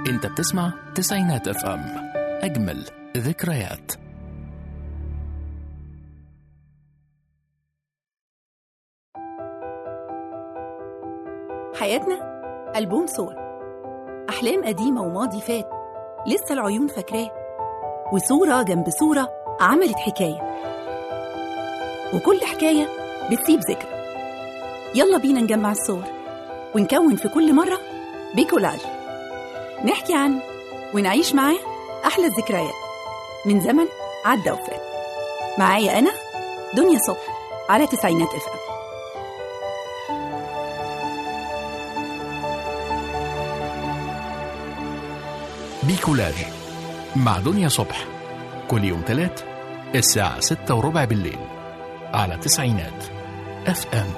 انت بتسمع تسعينات اف ام اجمل ذكريات حياتنا ألبوم صور أحلام قديمة وماضي فات لسه العيون فاكراه وصورة جنب صورة عملت حكاية وكل حكاية بتسيب ذكرى يلا بينا نجمع الصور ونكون في كل مرة بيكولاج نحكي عنه ونعيش معاه أحلى الذكريات من زمن عدى وفات معايا أنا دنيا صبح على تسعينات اف بيكولاج مع دنيا صبح كل يوم تلات الساعة ستة وربع بالليل على تسعينات اف ام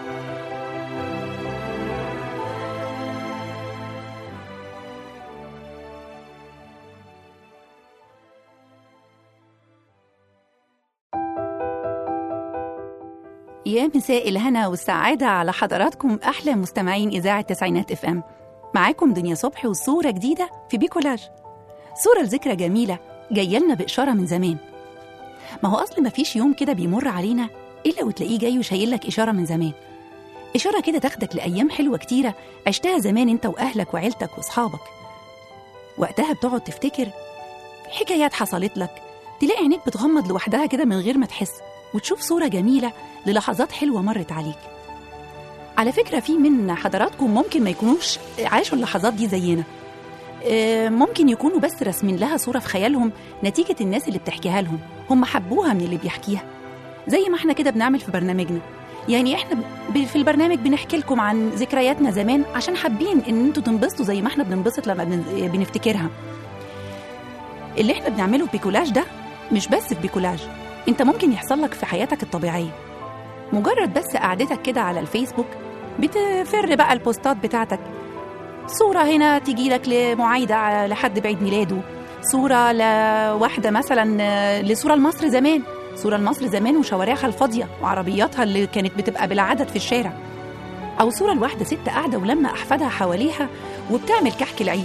يا مساء الهنا والسعادة على حضراتكم أحلى مستمعين إذاعة تسعينات اف ام معاكم دنيا صبحي وصورة جديدة في بيكولاج صورة لذكرى جميلة جاية لنا بإشارة من زمان ما هو أصل ما فيش يوم كده بيمر علينا إلا وتلاقيه جاي وشايل لك إشارة من زمان إشارة كده تاخدك لأيام حلوة كتيرة عشتها زمان أنت وأهلك وعيلتك وأصحابك وقتها بتقعد تفتكر في حكايات حصلت لك تلاقي عينيك بتغمض لوحدها كده من غير ما تحس وتشوف صورة جميلة للحظات حلوة مرت عليك على فكرة في من حضراتكم ممكن ما يكونوش عاشوا اللحظات دي زينا آه، ممكن يكونوا بس راسمين لها صورة في خيالهم نتيجة الناس اللي بتحكيها لهم هم حبوها من اللي بيحكيها زي ما احنا كده بنعمل في برنامجنا يعني احنا ب- في البرنامج بنحكي لكم عن ذكرياتنا زمان عشان حابين ان انتوا تنبسطوا زي ما احنا بننبسط لما بن- بنفتكرها اللي احنا بنعمله في بيكولاج ده مش بس في بيكولاج انت ممكن يحصل لك في حياتك الطبيعية مجرد بس قعدتك كده على الفيسبوك بتفر بقى البوستات بتاعتك صورة هنا تيجي لك لمعايدة لحد بعيد ميلاده صورة لواحدة مثلا آه، لصورة لمصر زمان صورة لمصر زمان وشوارعها الفاضية وعربياتها اللي كانت بتبقى بالعدد في الشارع أو صورة لواحدة ست قاعدة ولما أحفادها حواليها وبتعمل كحك العيد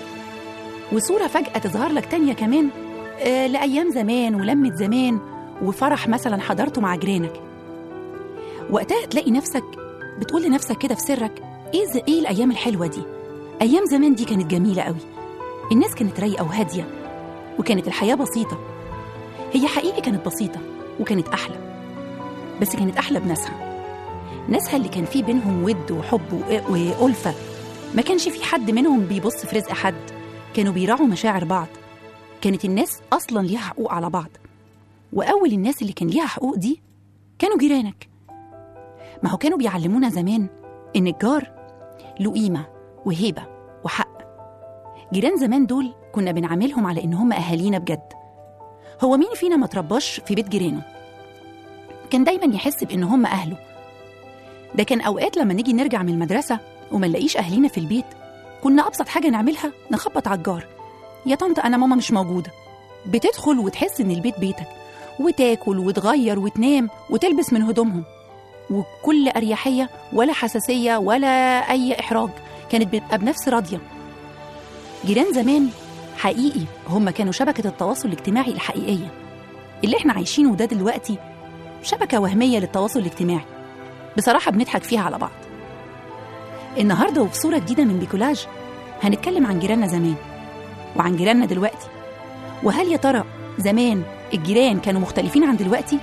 وصورة فجأة تظهر لك تانية كمان آه، لأيام زمان ولمة زمان وفرح مثلا حضرته مع جيرانك وقتها تلاقي نفسك بتقول لنفسك كده في سرك ايه ز- ايه الايام الحلوه دي ايام زمان دي كانت جميله قوي الناس كانت رايقه وهاديه وكانت الحياه بسيطه هي حقيقي كانت بسيطه وكانت احلى بس كانت احلى بناسها ناسها اللي كان في بينهم ود وحب و- والفه ما كانش في حد منهم بيبص في رزق حد كانوا بيراعوا مشاعر بعض كانت الناس اصلا ليها حقوق على بعض واول الناس اللي كان ليها حقوق دي كانوا جيرانك ما هو كانوا بيعلمونا زمان إن الجار له قيمة وهيبة وحق جيران زمان دول كنا بنعاملهم على إن هم أهالينا بجد هو مين فينا ما ترباش في بيت جيرانه كان دايما يحس بإن هم أهله ده كان أوقات لما نيجي نرجع من المدرسة وما نلاقيش أهلينا في البيت كنا أبسط حاجة نعملها نخبط على الجار يا طنط أنا ماما مش موجودة بتدخل وتحس إن البيت بيتك وتاكل وتغير وتنام وتلبس من هدومهم وبكل أريحية ولا حساسية ولا أي إحراج كانت بتبقى بنفس راضية جيران زمان حقيقي هم كانوا شبكة التواصل الاجتماعي الحقيقية اللي احنا عايشينه ده دلوقتي شبكة وهمية للتواصل الاجتماعي بصراحة بنضحك فيها على بعض النهاردة وفي صورة جديدة من بيكولاج هنتكلم عن جيراننا زمان وعن جيراننا دلوقتي وهل يا ترى زمان الجيران كانوا مختلفين عن دلوقتي؟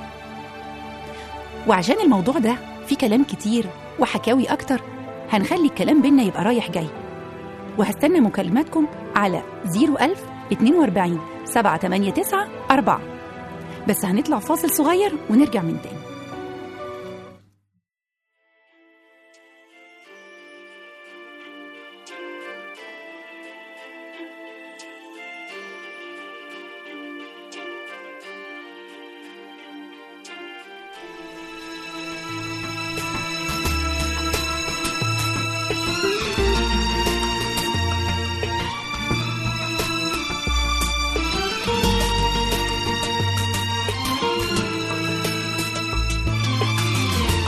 وعشان الموضوع ده فيه كلام كتير وحكاوي أكتر هنخلي الكلام بينا يبقى رايح جاي وهستنى مكالماتكم على 01000 42 789 4 بس هنطلع فاصل صغير ونرجع من تاني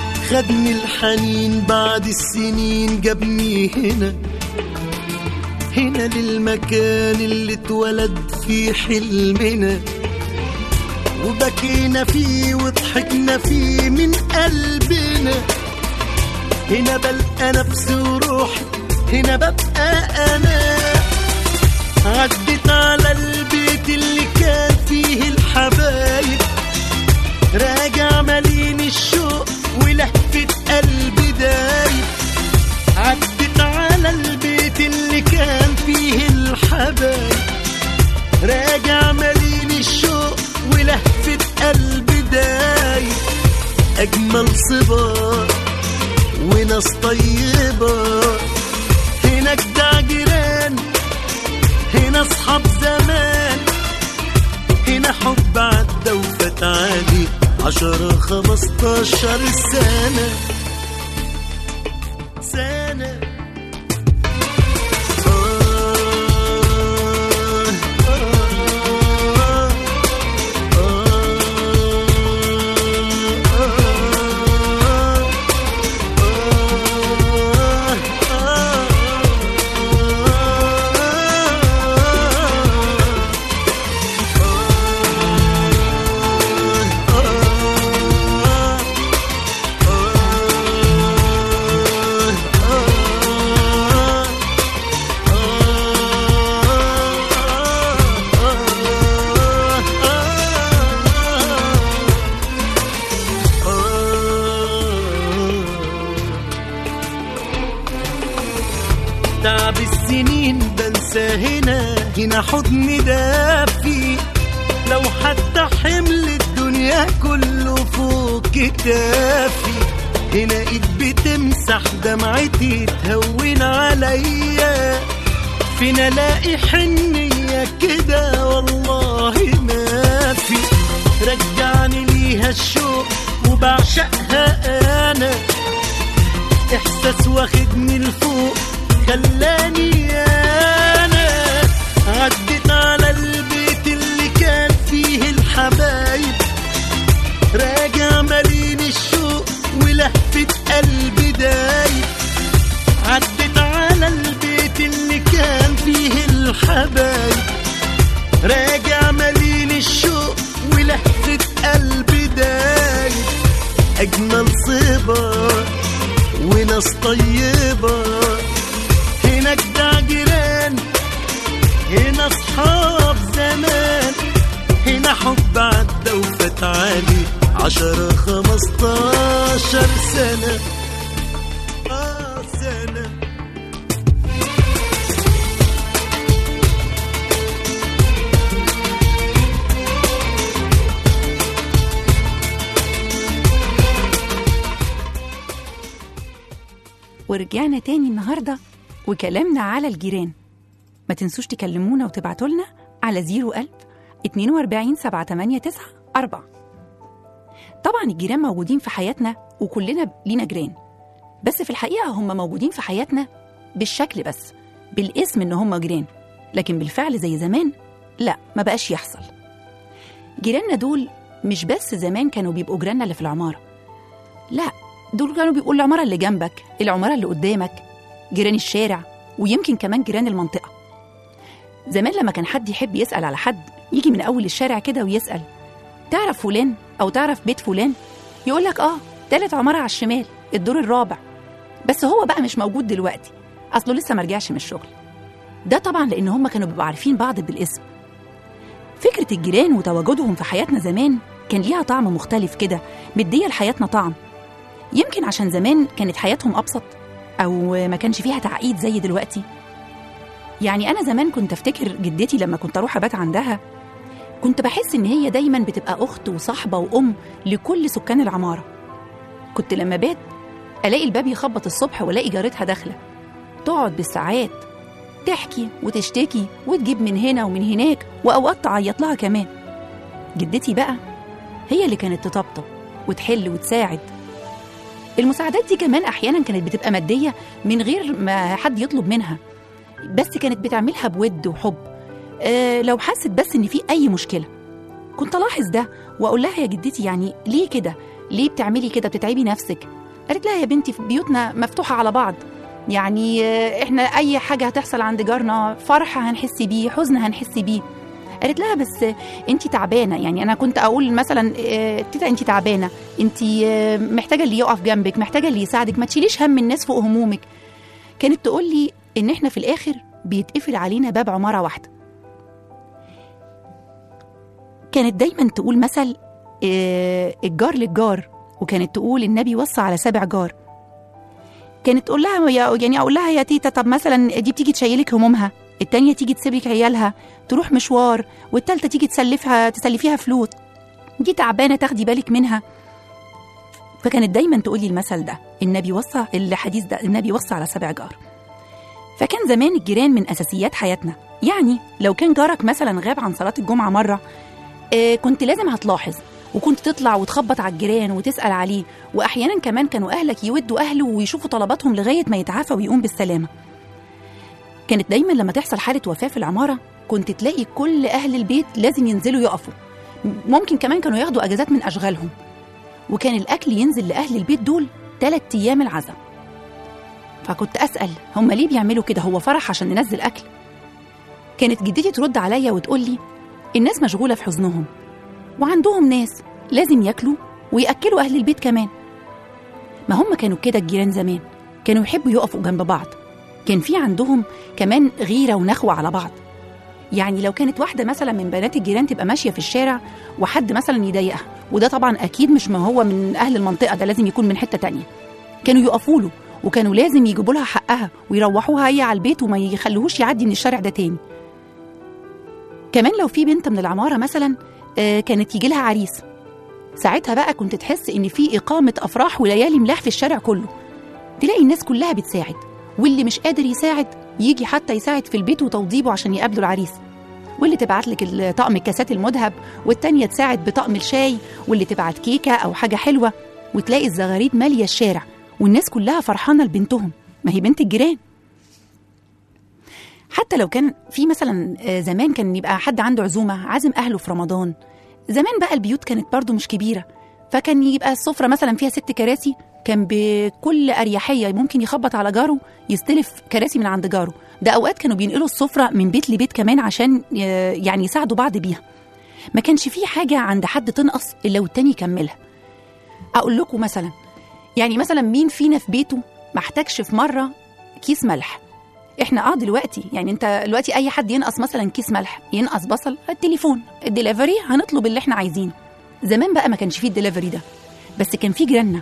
خدني الحنين بعد السنين جابني هنا هنا للمكان اللي اتولد فيه حلمنا وبكينا فيه وضحكنا فيه من قلبنا هنا بلقى نفسي وروحي هنا ببقى انا عدت على البيت اللي كان فيه الحبايب راجع مليان الشوق ولهفة قلبي دايب عدت على البيت اللي كان فيه الحبايب راجع مليان الشوق ولهفة قلبي دايب أجمل صبار وناس طيبة هنا جدع جيران هنا أصحاب زمان هنا حب عدى وفات عادي عشرة خمستاشر سنة سنة تعب السنين بنسى هنا هنا حضن دافي لو حتى حمل الدنيا كله فوق كتافي هنا ايد بتمسح دمعتي تهون عليا فين الاقي حنية كده والله ما في رجعني ليها الشوق وبعشقها انا احساس واخدني لفوق خلاني انا عدت على البيت اللي كان فيه الحبايب راجع مليان الشوق ولهفة قلبي دايب عدت على البيت اللي كان فيه الحبايب راجع مليان الشوق ولهفة قلبي دايب أجمل صبار وناس طيبة هنا جدع جيران هنا أصحاب زمان هنا حب عدى وفات علي عشرة خمستاشر سنة آه سنة ورجعنا تاني النهاردة وكلامنا على الجيران ما تنسوش تكلمونا وتبعتوا لنا على 01000 42 789 4 طبعا الجيران موجودين في حياتنا وكلنا لينا جيران بس في الحقيقة هم موجودين في حياتنا بالشكل بس بالاسم ان هم جيران لكن بالفعل زي زمان لا ما بقاش يحصل جيراننا دول مش بس زمان كانوا بيبقوا جيراننا اللي في العمارة لا دول كانوا بيبقوا العمارة اللي جنبك العمارة اللي قدامك جيران الشارع ويمكن كمان جيران المنطقة زمان لما كان حد يحب يسأل على حد يجي من أول الشارع كده ويسأل تعرف فلان أو تعرف بيت فلان يقول لك آه تالت عمارة على الشمال الدور الرابع بس هو بقى مش موجود دلوقتي أصله لسه مرجعش من الشغل ده طبعا لأن هم كانوا بيبقوا عارفين بعض بالاسم فكرة الجيران وتواجدهم في حياتنا زمان كان ليها طعم مختلف كده مدية لحياتنا طعم يمكن عشان زمان كانت حياتهم أبسط أو ما كانش فيها تعقيد زي دلوقتي يعني أنا زمان كنت أفتكر جدتي لما كنت أروح أبات عندها كنت بحس إن هي دايما بتبقى أخت وصاحبة وأم لكل سكان العمارة كنت لما بات ألاقي الباب يخبط الصبح وألاقي جارتها داخلة تقعد بالساعات تحكي وتشتكي وتجيب من هنا ومن هناك وأوقات تعيط لها كمان جدتي بقى هي اللي كانت تطبطب وتحل وتساعد المساعدات دي كمان أحيانا كانت بتبقى مادية من غير ما حد يطلب منها بس كانت بتعملها بود وحب أه لو حست بس إن في أي مشكلة كنت ألاحظ ده وأقول لها يا جدتي يعني ليه كده؟ ليه بتعملي كده بتتعبي نفسك؟ قالت لها يا بنتي في بيوتنا مفتوحة على بعض يعني آه، احنا اي حاجه هتحصل عند جارنا فرح هنحس بيه حزن هنحس بيه قالت لها بس انت تعبانه يعني انا كنت اقول مثلا آه، تيتا انت تعبانه انت آه، محتاجه اللي يقف جنبك محتاجه اللي يساعدك ما تشيليش هم الناس فوق همومك كانت تقول لي ان احنا في الاخر بيتقفل علينا باب عماره واحده كانت دايما تقول مثل آه، الجار للجار وكانت تقول النبي وصى على سبع جار كانت تقول لها يا- يعني اقول لها يا تيتا طب مثلا دي بتيجي تشيلك همومها التانية تيجي تسيبك عيالها تروح مشوار والتالتة تيجي تسلفها تسلفيها فلوس دي تعبانة تاخدي بالك منها فكانت دايما تقولي المثل ده النبي وصى الحديث ده النبي وصى على سبع جار فكان زمان الجيران من أساسيات حياتنا يعني لو كان جارك مثلا غاب عن صلاة الجمعة مرة آه كنت لازم هتلاحظ وكنت تطلع وتخبط على الجيران وتسأل عليه وأحيانا كمان كانوا أهلك يودوا أهله ويشوفوا طلباتهم لغاية ما يتعافى ويقوم بالسلامة كانت دايما لما تحصل حالة وفاة في العمارة كنت تلاقي كل أهل البيت لازم ينزلوا يقفوا ممكن كمان كانوا ياخدوا أجازات من أشغالهم وكان الأكل ينزل لأهل البيت دول تلات أيام العزاء فكنت أسأل هم ليه بيعملوا كده هو فرح عشان ننزل أكل كانت جدتي ترد عليا وتقول لي الناس مشغولة في حزنهم وعندهم ناس لازم ياكلوا ويأكلوا أهل البيت كمان ما هم كانوا كده الجيران زمان كانوا يحبوا يقفوا جنب بعض كان في عندهم كمان غيرة ونخوة على بعض يعني لو كانت واحدة مثلا من بنات الجيران تبقى ماشية في الشارع وحد مثلا يضايقها وده طبعا أكيد مش ما هو من أهل المنطقة ده لازم يكون من حتة تانية كانوا يقفوا له وكانوا لازم يجيبوا لها حقها ويروحوها هي على البيت وما يخلوهوش يعدي من الشارع ده تاني كمان لو في بنت من العمارة مثلا آه، كانت يجي لها عريس ساعتها بقى كنت تحس ان في اقامه افراح وليالي ملاح في الشارع كله تلاقي الناس كلها بتساعد واللي مش قادر يساعد يجي حتى يساعد في البيت وتوضيبه عشان يقابلوا العريس واللي تبعت لك ال- طقم الكاسات المذهب والتانية تساعد بطقم الشاي واللي تبعت كيكة أو حاجة حلوة وتلاقي الزغاريد مالية الشارع والناس كلها فرحانة لبنتهم ما هي بنت الجيران حتى لو كان في مثلا آه، زمان كان يبقى حد عنده عزومة عازم أهله في رمضان زمان بقى البيوت كانت برضو مش كبيرة فكان يبقى السفرة مثلا فيها ست كراسي كان بكل أريحية ممكن يخبط على جاره يستلف كراسي من عند جاره ده أوقات كانوا بينقلوا السفرة من بيت لبيت كمان عشان آه، يعني يساعدوا بعض بيها ما كانش في حاجة عند حد تنقص إلا والتاني يكملها أقول لكم مثلا يعني مثلا مين فينا في بيته ما احتاجش في مرة كيس ملح احنا اه دلوقتي يعني انت دلوقتي اي حد ينقص مثلا كيس ملح ينقص بصل التليفون الدليفري هنطلب اللي احنا عايزينه زمان بقى ما كانش فيه الدليفري ده بس كان فيه جيراننا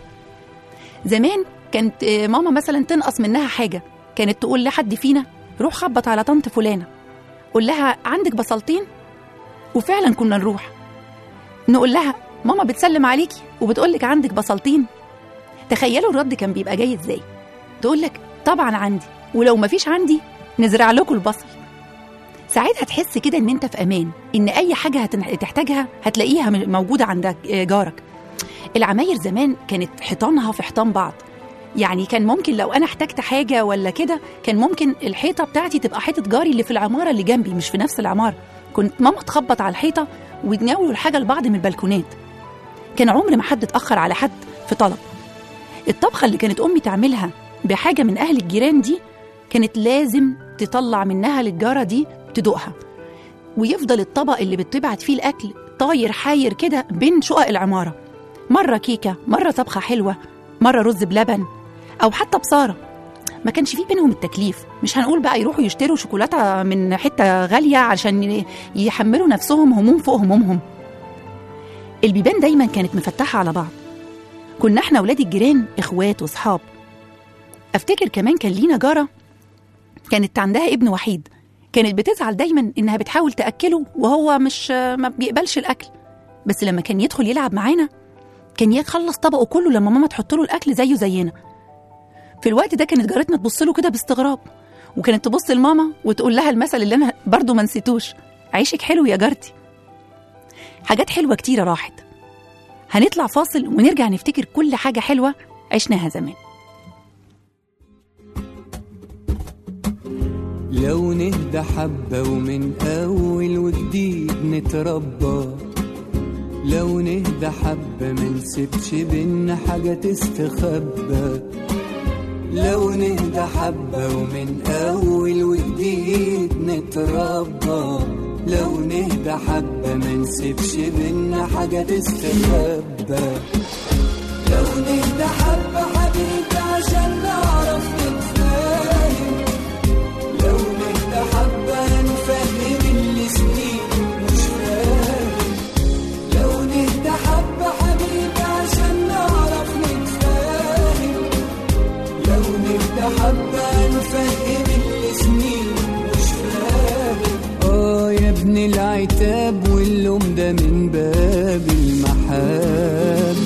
زمان كانت آه، ماما مثلا تنقص منها حاجه كانت تقول لحد فينا روح خبط على طنط فلانه قول لها عندك بصلتين وفعلا كنا نروح نقول لها ماما بتسلم عليكي وبتقول لك عندك بصلتين تخيلوا الرد كان بيبقى جاي ازاي تقول لك طبعا عندي ولو مفيش عندي نزرع لكم البصل ساعتها تحس كده ان انت في امان ان اي حاجه هتن- هتحتاجها هتلاقيها م- موجوده عند آه، جارك العماير زمان كانت حيطانها في حيطان بعض يعني كان ممكن لو انا احتجت حاجه ولا كده كان ممكن الحيطه بتاعتي تبقى حيطه جاري اللي في العماره اللي جنبي مش في نفس العماره كنت ماما تخبط على الحيطه ويتناولوا الحاجه لبعض من البلكونات كان عمر ما حد اتاخر على حد في طلب الطبخه اللي كانت امي تعملها بحاجه من اهل الجيران دي كانت لازم تطلع منها للجاره دي تدوقها ويفضل الطبق اللي بتبعت فيه الاكل طاير حاير كده بين شقق العماره مره كيكه مره طبخه حلوه مره رز بلبن او حتى بصاره ما كانش فيه بينهم التكليف مش هنقول بقى يروحوا يشتروا شوكولاته من حته غاليه عشان يحملوا نفسهم هموم فوق همومهم البيبان دايما كانت مفتحه على بعض كنا احنا ولاد الجيران اخوات واصحاب افتكر كمان كان لينا جاره كانت عندها ابن وحيد كانت بتزعل دايما انها بتحاول تاكله وهو مش ما بيقبلش الاكل بس لما كان يدخل يلعب معانا كان يخلص طبقه كله لما ماما تحط له الاكل زيه زينا في الوقت ده كانت جارتنا تبص له كده باستغراب وكانت تبص لماما وتقول لها المثل اللي انا برضو ما نسيتوش عيشك حلو يا جارتي حاجات حلوه كتيره راحت هنطلع فاصل ونرجع نفتكر كل حاجه حلوه عشناها زمان لو نهدى حبة ومن أول وجديد نتربى لو نهدى حبة منسيبش بينا حاجة تستخبى لو نهدى حبة ومن أول وجديد نتربى لو نهدى حبة ما نسيبش بينا حاجة تستخبى لو نهدى حبة حبيبي عشان نعرف نتفاهم لو نهدى حبة نفهم اللي سنين مش فاهم لو نهدى حبة حبيبي عشان نعرف نتفاهم لو نهدى حبة نفهم اللي سنين مش فاهم اه يا ابن العتاب واللوم ده من باب المحبة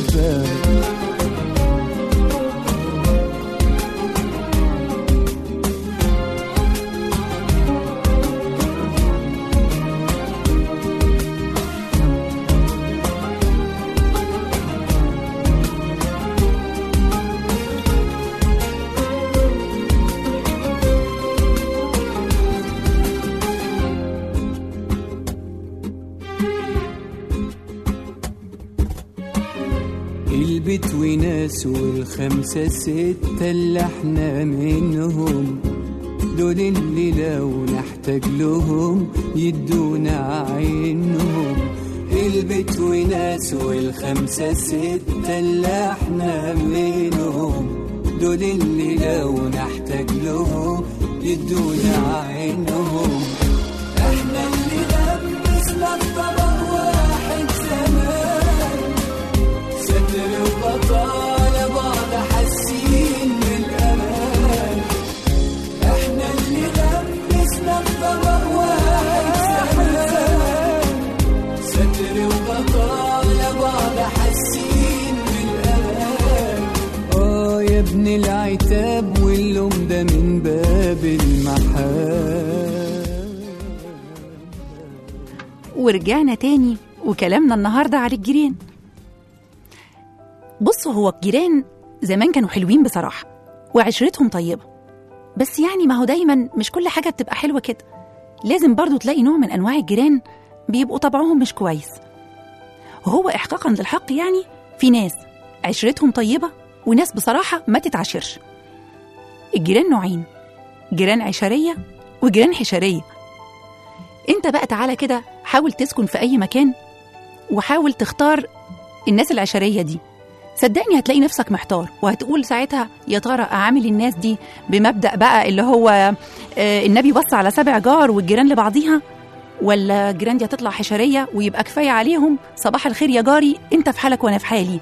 البيت وناس والخمسة ستة اللي احنا منهم دول اللي لو نحتاج لهم يدونا عينهم البيت وناس والخمسة ستة اللي احنا منهم دول اللي لو نحتاج لهم يدونا عينهم احنا اللي لبسنا الطبق واحد زمان ستر وبطالة بعض حاسين بالأمان احنا اللي لبسنا الطبق واحد زمان ستر وبطالة بعض حاسين بالأمان اه يا ابن العتاب واللوم ده من باب المحاب ورجعنا تاني وكلامنا النهاردة على الجيران بصوا هو الجيران زمان كانوا حلوين بصراحة وعشرتهم طيبة بس يعني ما هو دايما مش كل حاجة بتبقى حلوة كده لازم برضو تلاقي نوع من أنواع الجيران بيبقوا طبعهم مش كويس وهو إحقاقا للحق يعني في ناس عشرتهم طيبة وناس بصراحة ما تتعاشرش الجيران نوعين جيران عشرية وجيران حشرية انت بقى تعالى كده حاول تسكن في أي مكان وحاول تختار الناس العشرية دي صدقني هتلاقي نفسك محتار وهتقول ساعتها يا ترى أعامل الناس دي بمبدأ بقى اللي هو آه، النبي بص على سبع جار والجيران لبعضيها ولا الجيران دي هتطلع حشرية ويبقى كفاية عليهم صباح الخير يا جاري انت في حالك وانا في حالي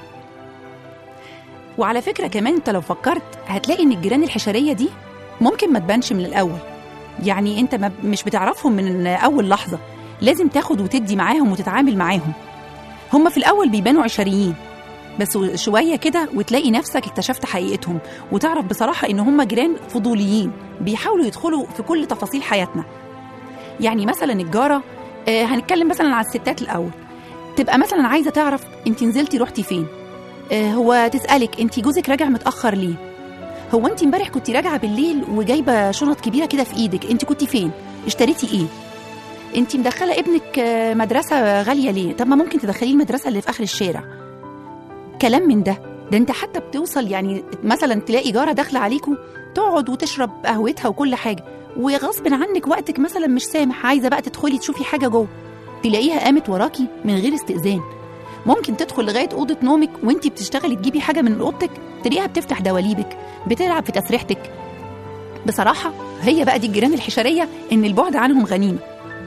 وعلى فكرة كمان انت لو فكرت هتلاقي ان الجيران الحشرية دي ممكن ما تبانش من الأول يعني انت ما مش بتعرفهم من أول لحظة لازم تاخد وتدي معاهم وتتعامل معاهم هم في الأول بيبانوا عشريين بس شوية كده وتلاقي نفسك اكتشفت حقيقتهم وتعرف بصراحة إن هم جيران فضوليين بيحاولوا يدخلوا في كل تفاصيل حياتنا يعني مثلا الجارة آه، هنتكلم مثلا على الستات الأول تبقى مثلا عايزة تعرف انت نزلتي رحتي فين آه، هو تسألك انت جوزك راجع متأخر ليه هو انت امبارح كنت راجعة بالليل وجايبة شنط كبيرة كده في ايدك انت كنت فين اشتريتي ايه انت مدخلة ابنك آه، مدرسة غالية ليه طب ما ممكن تدخليه المدرسة اللي في آخر الشارع كلام من ده ده انت حتى بتوصل يعني مثلا تلاقي جاره داخله عليكم تقعد وتشرب قهوتها وكل حاجه وغصب عنك وقتك مثلا مش سامح عايزه بقى تدخلي تشوفي حاجه جوه تلاقيها قامت وراكي من غير استئذان ممكن تدخل لغايه اوضه نومك وانت بتشتغلي تجيبي حاجه من اوضتك تلاقيها بتفتح دواليبك بتلعب في تسريحتك بصراحه هي بقى دي الجيران الحشريه ان البعد عنهم غنيمه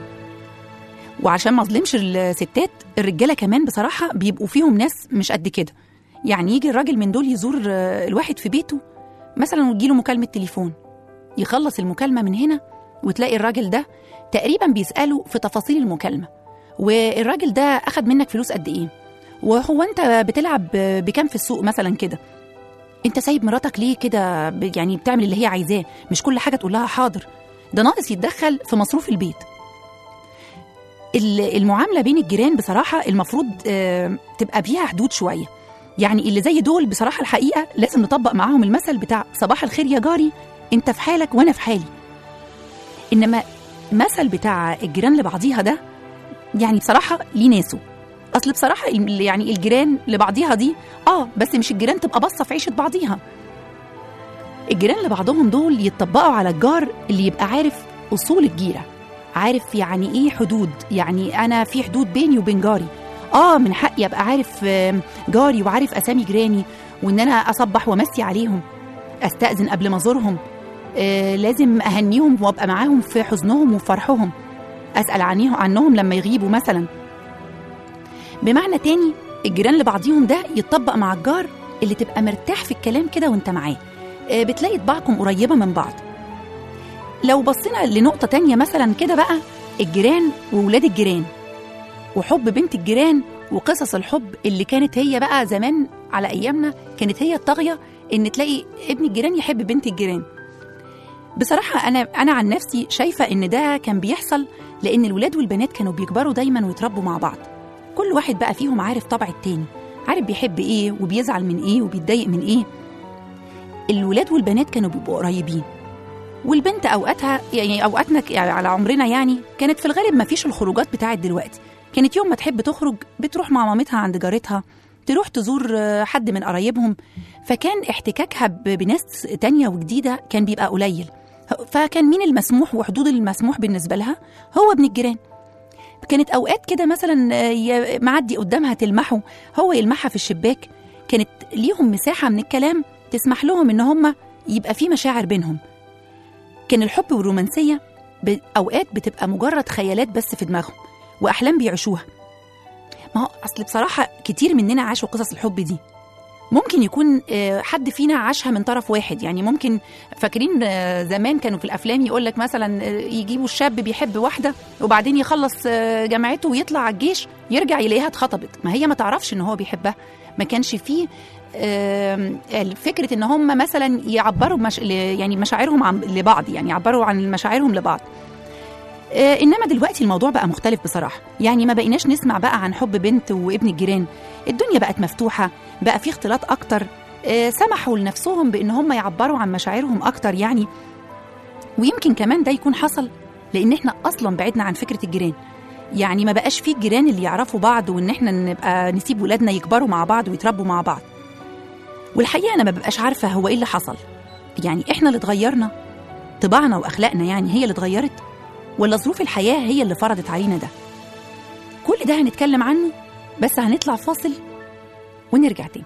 وعشان ما اظلمش الستات الرجاله كمان بصراحه بيبقوا فيهم ناس مش قد كده يعني يجي الراجل من دول يزور آه، الواحد في بيته مثلا وتجيله مكالمه تليفون يخلص المكالمه من هنا وتلاقي الراجل ده تقريبا بيساله في تفاصيل المكالمه والراجل ده اخد منك فلوس قد ايه وهو انت بتلعب بكام في السوق مثلا كده انت سايب مراتك ليه كده ب- يعني بتعمل اللي هي عايزاه مش كل حاجه تقول لها حاضر ده ناقص يتدخل في مصروف البيت ال- المعامله بين الجيران بصراحه المفروض آه، تبقى فيها حدود شويه يعني اللي زي دول بصراحه الحقيقه لازم نطبق معاهم المثل بتاع صباح الخير يا جاري انت في حالك وانا في حالي انما مثل بتاع الجيران لبعضيها ده يعني بصراحه ليه ناسه اصل بصراحه ال- يعني الجيران لبعضيها دي اه بس مش الجيران تبقى باصه في عيشه بعضيها الجيران لبعضهم دول يتطبقوا على الجار اللي يبقى عارف أصول الجيرة عارف يعني إيه حدود يعني أنا في حدود بيني وبين جاري آه من حقي أبقى عارف آم، جاري وعارف أسامي جيراني وإن أنا أصبح وأمسي عليهم أستأذن قبل ما أزورهم آه لازم أهنيهم وأبقى معاهم في حزنهم وفرحهم أسأل عنيهم عنهم لما يغيبوا مثلا بمعنى تاني الجيران لبعضيهم ده يتطبق مع الجار اللي تبقى مرتاح في الكلام كده وانت معاه آه، بتلاقي طباعكم قريبة من بعض لو بصينا لنقطة تانية مثلا كده بقى الجيران وولاد الجيران وحب بنت الجيران وقصص الحب اللي كانت هي بقى زمان على أيامنا كانت هي الطاغية إن تلاقي ابن الجيران يحب بنت الجيران بصراحة أنا أنا عن نفسي شايفة إن ده كان بيحصل لأن الولاد والبنات كانوا بيكبروا دايما ويتربوا مع بعض كل واحد بقى فيهم عارف طبع التاني عارف بيحب إيه وبيزعل من إيه وبيتضايق من إيه الولاد والبنات كانوا بيبقوا قريبين والبنت اوقاتها يعني اوقاتنا ك- يعني على عمرنا يعني كانت في الغالب ما فيش الخروجات بتاعت دلوقتي كانت يوم ما تحب تخرج بتروح مع مامتها عند جارتها تروح تزور آه، حد من قرايبهم فكان احتكاكها ب- بناس تانية وجديدة كان بيبقى قليل فكان مين المسموح وحدود المسموح بالنسبة لها هو ابن الجيران كانت اوقات كده مثلا آه، ي- معدي قدامها تلمحه هو يلمحها في الشباك كانت ليهم مساحة من الكلام تسمح لهم ان هم يبقى في مشاعر بينهم كان الحب والرومانسية ب- أوقات بتبقى مجرد خيالات بس في دماغهم وأحلام بيعيشوها ما هو أصل بصراحة كتير مننا عاشوا قصص الحب دي ممكن يكون آه، حد فينا عاشها من طرف واحد يعني ممكن فاكرين آه، زمان كانوا في الافلام يقول لك مثلا آه، يجيبوا الشاب بيحب واحده وبعدين يخلص آه، جامعته ويطلع على الجيش يرجع يلاقيها اتخطبت ما هي ما تعرفش ان هو بيحبها ما كانش فيه آم، فكره ان هم مثلا يعبروا مش... ل- يعني مشاعرهم عن... لبعض يعني يعبروا عن مشاعرهم لبعض آه، انما دلوقتي الموضوع بقى مختلف بصراحه يعني ما بقيناش نسمع بقى عن حب بنت وابن الجيران الدنيا بقت مفتوحه بقى في اختلاط اكتر آه، سمحوا لنفسهم بان هم يعبروا عن مشاعرهم اكتر يعني ويمكن كمان ده يكون حصل لان احنا اصلا بعدنا عن فكره الجيران يعني ما بقاش في الجيران اللي يعرفوا بعض وان احنا نبقى نسيب ولادنا يكبروا مع بعض ويتربوا مع بعض والحقيقه انا ما ببقاش عارفه هو ايه اللي حصل يعني احنا اللي اتغيرنا طباعنا واخلاقنا يعني هي اللي اتغيرت ولا ظروف الحياه هي اللي فرضت علينا ده كل ده هنتكلم عنه بس هنطلع فاصل ونرجع تاني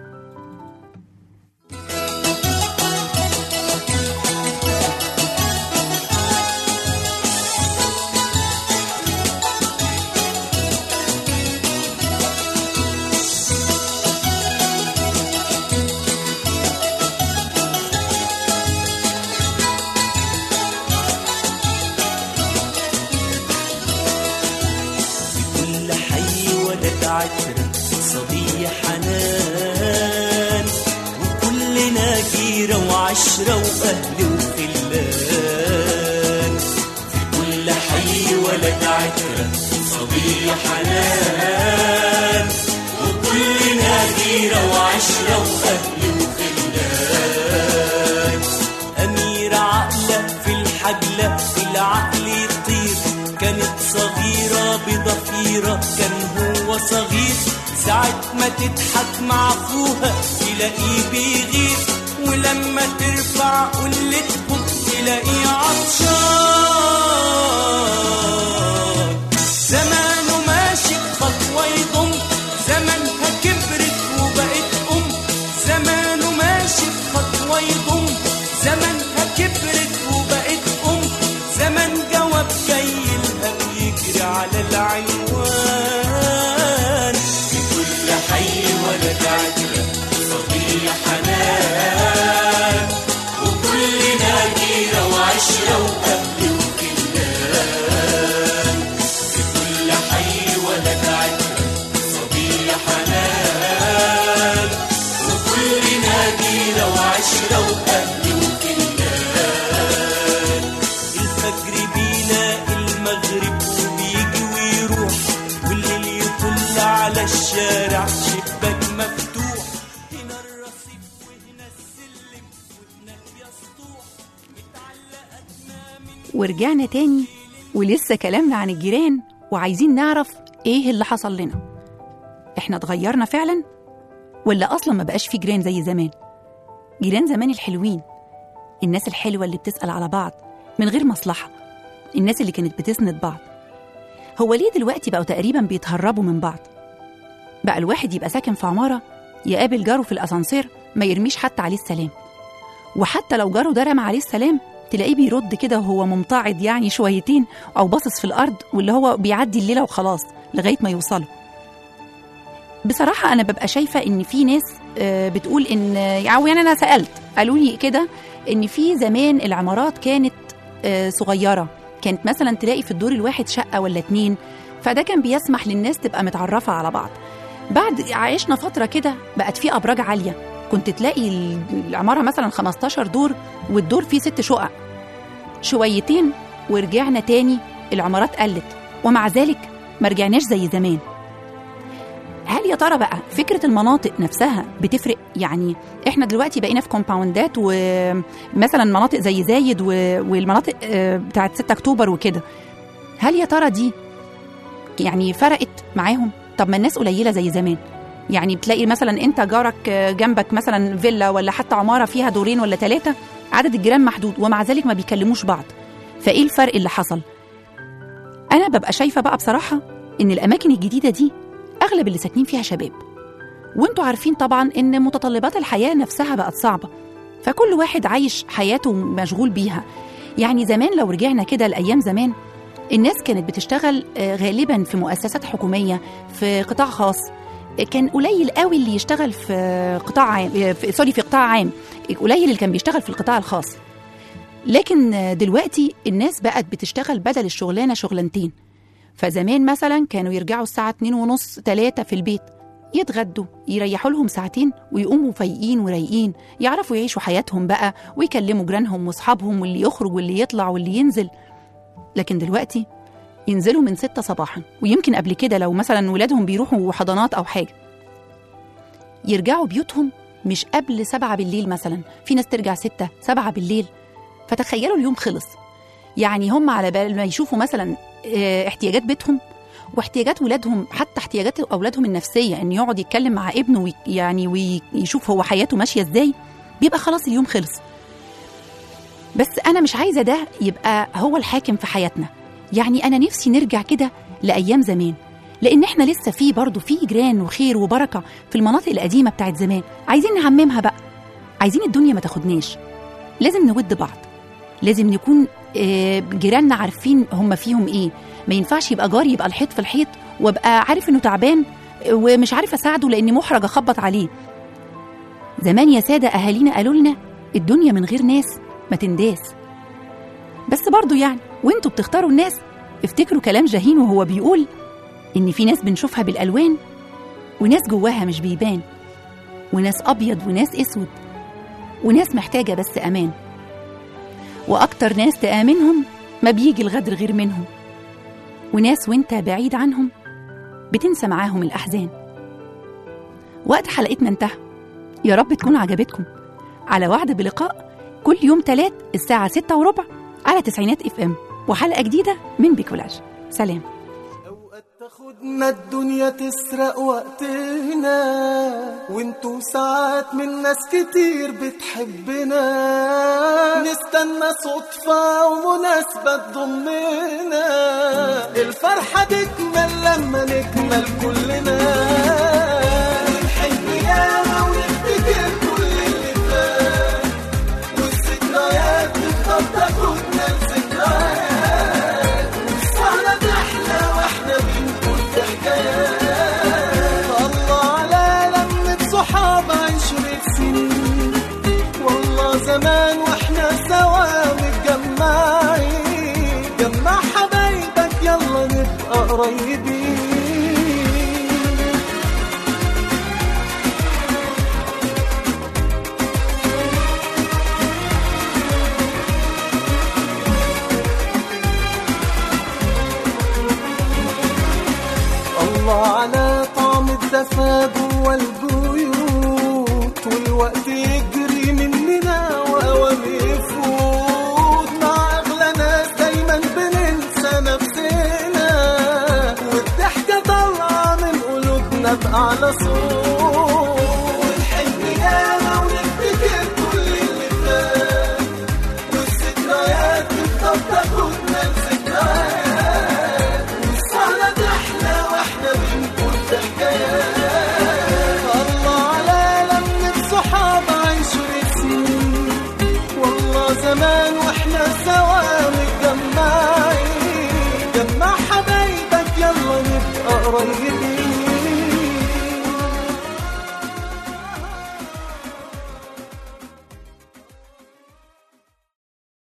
كل حي ولد عترة صبية حنان وكلنا جيرة وعشرة وأهل وخلان في كل حي ولد عترة صبية حنان وكلنا جيرة وعشرة وأهل وخلان أميرة عقلة في الحجلة العقل يطير كانت صغيرة بضفيرة كان هو صغير ساعة ما تضحك مع أخوها تلاقيه بيغير ولما ترفع قلتهم تلاقيه عطشان زمانه ماشي بخطوة يضم زمانها كبرت وبقت أم زمانه ماشي بخطوة يضم زمانها كبرت وبقت أم زمن جواب جاي لها ويجري على العنوان في كل حي ولد عجلة صبية حنان وكلنا جيرة وعشرة وأهل وكلان في كل حي ولد عجلة صبية حنان وكلنا جيرة وعشرة وأهل وكلان الفجر بيلاقي المغرب وبيجي ويروح والليل يطل على الشارع شباك مفتوح هنا الرصيف وهنا السلم وهناك يا سطوح متعلقتنا من ورجعنا تاني ولسه كلامنا عن الجيران وعايزين نعرف ايه اللي حصل لنا احنا اتغيرنا فعلا ولا اصلا ما بقاش في جيران زي زمان جيران زمان الحلوين الناس الحلوة اللي بتسأل على بعض من غير مصلحة الناس اللي كانت بتسند بعض هو ليه دلوقتي بقوا تقريبا بيتهربوا من بعض بقى الواحد يبقى ساكن في عمارة يقابل جاره في الأسانسير ما يرميش حتى عليه السلام وحتى لو جاره ده رمى عليه السلام تلاقيه بيرد كده وهو ممتعض يعني شويتين أو باصص في الأرض واللي هو بيعدي الليلة وخلاص لغاية ما يوصلوا بصراحة أنا ببقى شايفة إن في ناس آه، بتقول إن أو يعني أنا سألت قالوا لي كده إن في زمان العمارات كانت آه، صغيرة كانت مثلا تلاقي في الدور الواحد شقة ولا اتنين فده كان بيسمح للناس تبقى متعرفة على بعض بعد عشنا فترة كده بقت في أبراج عالية كنت تلاقي ال- العمارة مثلا 15 دور والدور فيه ست شقق شويتين ورجعنا تاني العمارات قلت ومع ذلك ما رجعناش زي زمان هل يا ترى بقى فكرة المناطق نفسها بتفرق يعني احنا دلوقتي بقينا في كومباوندات ومثلا مناطق زي زايد و- والمناطق آه، بتاعت 6 اكتوبر وكده هل يا ترى دي يعني فرقت معاهم طب ما الناس قليلة زي زمان يعني بتلاقي مثلا انت جارك آه، جنبك مثلا فيلا ولا حتى عمارة فيها دورين ولا ثلاثة عدد الجيران محدود ومع ذلك ما بيكلموش بعض فايه الفرق اللي حصل انا ببقى شايفة بقى بصراحة ان الاماكن الجديدة دي اغلب اللي ساكنين فيها شباب وانتوا عارفين طبعا ان متطلبات الحياه نفسها بقت صعبه فكل واحد عايش حياته مشغول بيها يعني زمان لو رجعنا كده لايام زمان الناس كانت بتشتغل آه، غالبا في مؤسسات حكوميه في قطاع خاص آه، كان قليل قوي اللي يشتغل في قطاع عام آه، في سوري في قطاع عام قليل اللي كان بيشتغل في القطاع الخاص لكن آه، دلوقتي الناس بقت بتشتغل بدل الشغلانه شغلانتين فزمان مثلا كانوا يرجعوا الساعة اتنين ونص تلاتة في البيت يتغدوا يريحوا لهم ساعتين ويقوموا فايقين ورايقين يعرفوا يعيشوا حياتهم بقى ويكلموا جيرانهم واصحابهم واللي يخرج واللي يطلع واللي ينزل لكن دلوقتي ينزلوا من ستة صباحا ويمكن قبل كده لو مثلا ولادهم بيروحوا حضانات أو حاجة يرجعوا بيوتهم مش قبل سبعة بالليل مثلا في ناس ترجع ستة سبعة بالليل فتخيلوا اليوم خلص يعني هم على بال ما يشوفوا مثلا آه، احتياجات بيتهم واحتياجات ولادهم حتى احتياجات اولادهم النفسيه ان يقعد يتكلم مع ابنه وي- يعني ويشوف هو حياته ماشيه ازاي بيبقى خلاص اليوم خلص بس انا مش عايزه ده يبقى هو الحاكم في حياتنا يعني انا نفسي نرجع كده لايام زمان لان احنا لسه في برضه في جيران وخير وبركه في المناطق القديمه بتاعت زمان عايزين نعممها بقى عايزين الدنيا ما تاخدناش لازم نود بعض لازم نكون آه، جيراننا عارفين هم فيهم ايه ما ينفعش يبقى جاري يبقى الحيط في الحيط وابقى عارف انه تعبان آه، ومش عارف اساعده لاني محرج اخبط عليه زمان يا ساده اهالينا قالوا لنا الدنيا من غير ناس ما تنداس بس برضو يعني وانتوا بتختاروا الناس افتكروا كلام جاهين وهو بيقول ان في ناس بنشوفها بالالوان وناس جواها مش بيبان وناس ابيض وناس اسود وناس محتاجه بس امان واكتر ناس تامنهم ما بيجي الغدر غير منهم وناس وانت بعيد عنهم بتنسى معاهم الاحزان وقت حلقتنا انتهى يا رب تكون عجبتكم على وعد بلقاء كل يوم تلات الساعة ستة وربع على تسعينات اف ام وحلقة جديدة من بيكولاج سلام اوقات تاخدنا الدنيا تسرق وقتنا وانتو ساعات من ناس كتير بتحبنا نستنى صدفة ومناسبة تضمنا الفرحة تكمل لما نكمل كلنا ونحب ياما ونفتكر كل اللي فات والذكريات بتفضل تاخدنا لذكريات والسهرة تحلى واحنا بنقول في حكايات الله على لمة صحاب عشرة سنين والله زمان واحنا سوا متجمعين جمع حبايبك يلا نبقى قريبين الله على طعم الدفا جوا البيوت والوقت يجري مننا واوام يفوت مع اغلى ناس دايما بننسى نفسنا والضحكه طالعه من قلوبنا باعلى صوت ونحب ياما ونفتكر كل اللي فات زمان واحنا سوا